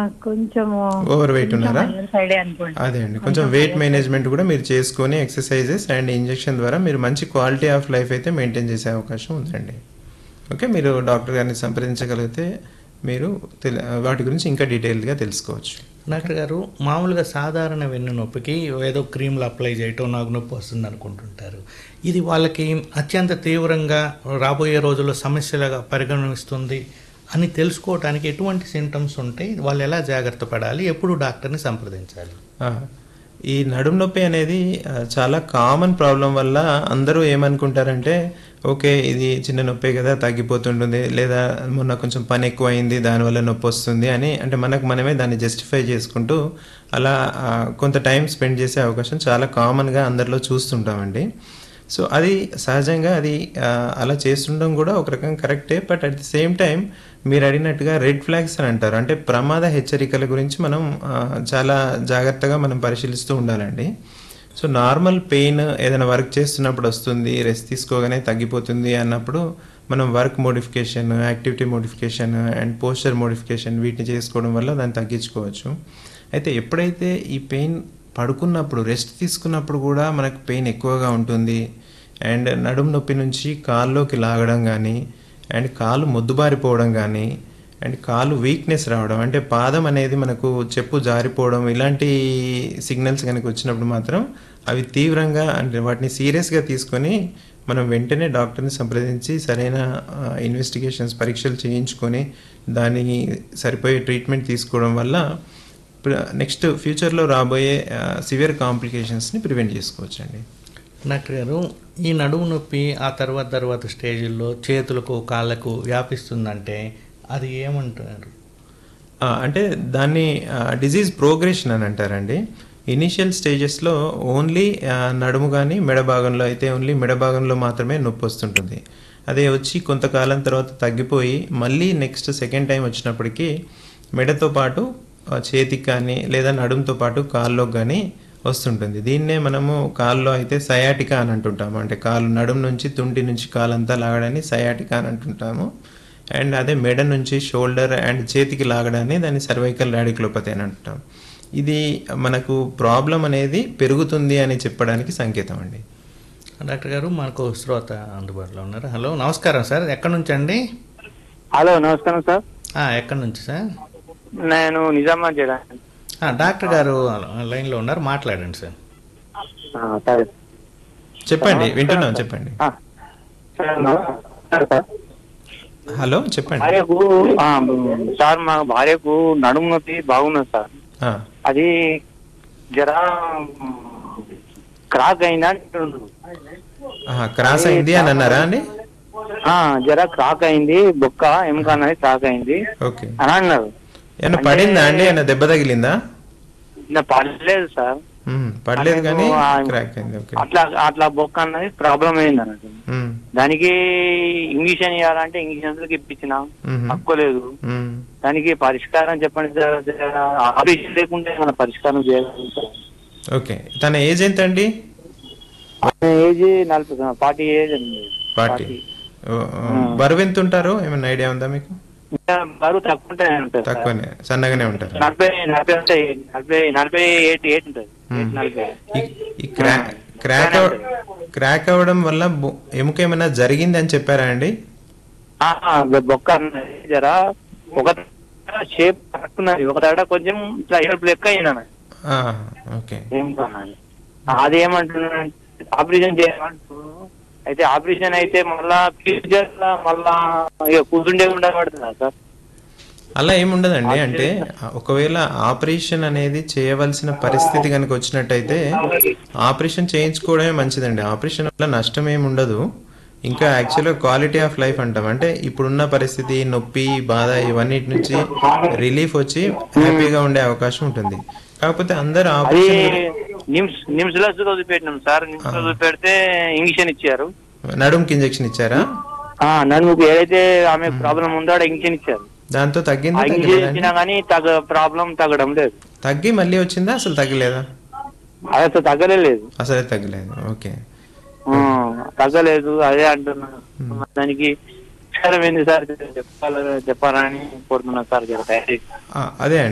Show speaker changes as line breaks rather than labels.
కొంచెము
over weight ఉన్నారా
సైడే అనుకోండి
అదే అండి కొంచెం వెయిట్ మేనేజ్మెంట్ కూడా మీరు చేసుకొని ఎక్సర్సైజెస్ అండ్ ఇంజెక్షన్ ద్వారా మీరు మంచి క్వాలిటీ ఆఫ్ లైఫ్ అయితే మెయింటైన్ చేసే అవకాశం ఉందండి ఓకే మీరు డాక్టర్ గారిని సంప్రదించగలిగితే మీరు తెల వాటి గురించి ఇంకా డీటెయిల్గా తెలుసుకోవచ్చు
డాక్టర్ గారు మామూలుగా సాధారణ వెన్ను నొప్పికి ఏదో క్రీమ్లు అప్లై చేయటం నాకు నొప్పి వస్తుంది అనుకుంటుంటారు ఇది వాళ్ళకి అత్యంత తీవ్రంగా రాబోయే రోజుల్లో సమస్యలుగా పరిగణిస్తుంది అని తెలుసుకోవటానికి ఎటువంటి సింటమ్స్ ఉంటాయి వాళ్ళు ఎలా జాగ్రత్త పడాలి ఎప్పుడు డాక్టర్ని సంప్రదించాలి
ఆ, ఈ నడుము నొప్పి అనేది ఆ, చాలా కామన్ ప్రాబ్లం వల్ల అందరూ ఏమనుకుంటారంటే ఓకే ఇది చిన్న నొప్పే కదా తగ్గిపోతుంటుంది లేదా మొన్న కొంచెం పని ఎక్కువ అయింది దానివల్ల నొప్పి వస్తుంది అని అంటే మనకు మనమే దాన్ని జస్టిఫై చేసుకుంటూ అలా ఆ, కొంత టైం స్పెండ్ చేసే అవకాశం చాలా కామన్గా అందరిలో చూస్తుంటామండి సో అది సహజంగా అది ఆ, అలా చేస్తుండడం కూడా ఒక రకంగా కరెక్టే but at the same time మీరు అడిగినట్టుగా రెడ్ ఫ్లాగ్స్ అని అంటారు అంటే ప్రమాద హెచ్చరికల గురించి మనం ఆ, చాలా జాగ్రత్తగా మనం పరిశీలిస్తూ ఉండాలండి సో నార్మల్ పెయిన్ ఏదైనా వర్క్ చేస్తున్నప్పుడు వస్తుంది రెస్ట్ తీసుకోగానే తగ్గిపోతుంది అన్నప్పుడు మనం work modification activity modification and posture modification వీటిని చేసుకోవడం వల్ల దాన్ని తగ్గించుకోవచ్చు అయితే ఎప్పుడైతే ఈ పెయిన్ పడుకున్నప్పుడు రెస్ట్ తీసుకున్నప్పుడు కూడా మనకు పెయిన్ ఎక్కువగా ఉంటుంది అండ్ నడుము నొప్పి నుంచి కాల్లోకి లాగడం కానీ అండ్ కాలు మొద్దుబారిపోవడం కానీ అండ్ కాలు వీక్నెస్ రావడం అంటే పాదం అనేది మనకు చెప్పు జారిపోవడం ఇలాంటి సిగ్నల్స్ కనుక వచ్చినప్పుడు మాత్రం అవి తీవ్రంగా అంటే వాటిని సీరియస్గా తీసుకొని మనం వెంటనే డాక్టర్ని సంప్రదించి సరైన ఇన్వెస్టిగేషన్స్ పరీక్షలు చేయించుకొని దానికి సరిపోయే ట్రీట్మెంట్ తీసుకోవడం వల్ల నెక్స్ట్ ఫ్యూచర్లో రాబోయే సివియర్ కాంప్లికేషన్స్ని ప్రివెంట్ చేసుకోవచ్చు అండి
డాక్టర్ గారు ఈ నడుము నొప్పి ఆ తర్వాత తర్వాత స్టేజ్లో చేతులకు కాళ్ళకు వ్యాపిస్తుందంటే అది ఏమంటారు
ఆ, అంటే దాన్ని డిజీజ్ ప్రోగ్రెషన్ అని అంటారండి ఇనీషియల్ స్టేజెస్లో ఓన్లీ నడుము కానీ మెడ భాగంలో అయితే ఓన్లీ మెడ భాగంలో మాత్రమే నొప్పి వస్తుంటుంది అదే వచ్చి కొంతకాలం తర్వాత తగ్గిపోయి మళ్ళీ నెక్స్ట్ సెకండ్ టైం వచ్చినప్పటికీ మెడతో పాటు ఆ, చేతికి కానీ లేదా నడుముతో పాటు కాల్లో కానీ వస్తుంటుంది దీన్నే మనము కాల్లో అయితే సయాటికా అని అంటుంటాము అంటే కాలు నడుము నుంచి తుంటి నుంచి కాలంతా లాగడాన్ని సయాటికా అని అంటుంటాము అండ్ అదే మెడ నుంచి షోల్డర్ అండ్ చేతికి లాగడాన్ని దాన్ని సర్వైకల్ రాడిక్లోపతి అని అంటాం ఇది మనకు ప్రాబ్లం అనేది పెరుగుతుంది అని చెప్పడానికి సంకేతం అండి
డాక్టర్ గారు మనకు శ్రోత అందుబాటులో ఉన్నారు హలో నమస్కారం సార్ ఎక్కడి నుంచి అండి
హలో నమస్కారం సార్
ఆ, ఎక్కడి నుంచి సార్
నేను నిజామాబాద్ జిల్లా
ఆ, డాక్టర్ గారు లైన్లో ఉన్నారు మాట్లాడండి సార్
ఆ, సరే
చెప్పండి వింటున్నాం చెప్పండి
ఆ, సార్ నమస్కారం సార్.
హలో చెప్పండి
భార్యకు ఆ, సార్ మా భార్యకు నడుము నొప్పి బాగున్నది సార్
ఆ,
అది జరా క్రాక్ అయిందా అంటుండ్రు.
ఆహా, క్రాస్ అయింది అని అన్నారా అండి
ఆ జరా క్రాక్ అయింది బొక్క ఎముక అనేది క్రాక్ అయింది
ఓకే
అని అన్నారు
ఏమన్నా పడిందా అండి ఏమన్నా దెబ్బ తగిలిందా
ఇంకా పడలేదు సార్
మ్మ్, పడలేదు కానీ
ఆ,
క్రాక్ అయింది ఓకే
అట్లా అట్లా బొక్క అన్నది ప్రాబ్లం అయింది అన్నట్టు
మ్మ్,
దానికి ఇంగ్లీషన్ ఇవ్వాలంటే ఇంగ్లీష్ ఇప్పించిన
మ్మ్,
తక్కువలేదు
మ్మ్.
దానికి పరిష్కారం చెప్పండి సార్ ఆపరేషన్ లేకుంటే మన పరిష్కారం చేయగలుగుతాం
ఓకే తన ఏజ్ ఎంత అండి
ఏజ్ నలభై ఫార్టీ ఏజ్ అండి
పార్టీ బరువు ఎంత ఉంటారు ఏమైనా ఐడియా ఉందా మీకు
ఇంకా బరువు తక్కువ ఉంటాయి ఉంటుంది సార్.
తక్కువనే సన్నగానే ఉంటారు
నలభై నలభై ఉంటాయి నలభై నలభై ఎయిట్ ఎయిట్ ఉంటుంది
మ్మ్.
ఎయిట్ నలభై
ఈ- ఈ క్రా క్రాక్ అవ- క్రాక్ అవ్వడం వల్ల బొ- ఎముక ఏమైనా జరిగింది అని చెప్పారా అండి
ఆ, బొక్క అన్నది జరా ఒక షేప్ కట్టున్నది ఒక తడ కొంచెం ఇట్లా ఎరుపు లెక్క అయినా
ఆ, ఓకే
ఏం కావాలి అది ఏమంటున్నాను ఆపరేషన్ చేయాలంటున్నాను అయితే ఆపరేషన్ అయితే మళ్ళా ఫ్యూచర్ మళ్ళా ఇక కూర్చుండే ఉండబడుతుందా సార్
అలా ఏముండదండి అంటే ఒకవేళ ఆపరేషన్ అనేది చేయవలసిన పరిస్థితి కనుక వచ్చినట్టయితే ఆపరేషన్ చేయించుకోవడమే మంచిదండి ఆపరేషన్ వల్ల నష్టం ఏమి ఉండదు ఇంకా యాక్చువల్గా క్వాలిటీ ఆఫ్ లైఫ్ అంటాం అంటే ఇప్పుడున్న పరిస్థితి నొప్పి బాధ ఇవన్నిటి నుంచి రిలీఫ్ వచ్చి హ్యాపీగా ఉండే అవకాశం ఉంటుంది కాకపోతే అందరు
అది
ఆపరేషన్
నిమ్స్ నిమ్స్ లో చూపెట్టినాం సార్ నిమ్స్ లో చూపెడితే ఇంజక్షన్ ఇచ్చారు
నడుముకి ఇంజెక్షన్ ఇచ్చారా
ఆ నన్ను ఏదైతే ఆమె ప్రాబ్లం ఉందో ఆడ ఇంజక్షన్ ఇచ్చారు
దాంతో
ఆ
తగ్గిందా
ఇంజక్షన్
తగ్గలేదా
ఇచ్చినా గానీ తగ్గ ప్రాబ్లం తగ్గడం లేదు
తగ్గి మళ్ళీ వచ్చిందా అసలు తగ్గలేదా
అది అసలు తగ్గలేదు
అసలే తగ్గలేదు ఓకే
ఆ, తగ్గలేదు అదే అంటున్నా దానికి పరిష్కారం ఏంది సార్ చెప్పాలని చెప్పాలని కోరుతున్నా సార్ జర దయచేసి
ఆ, అదే అండి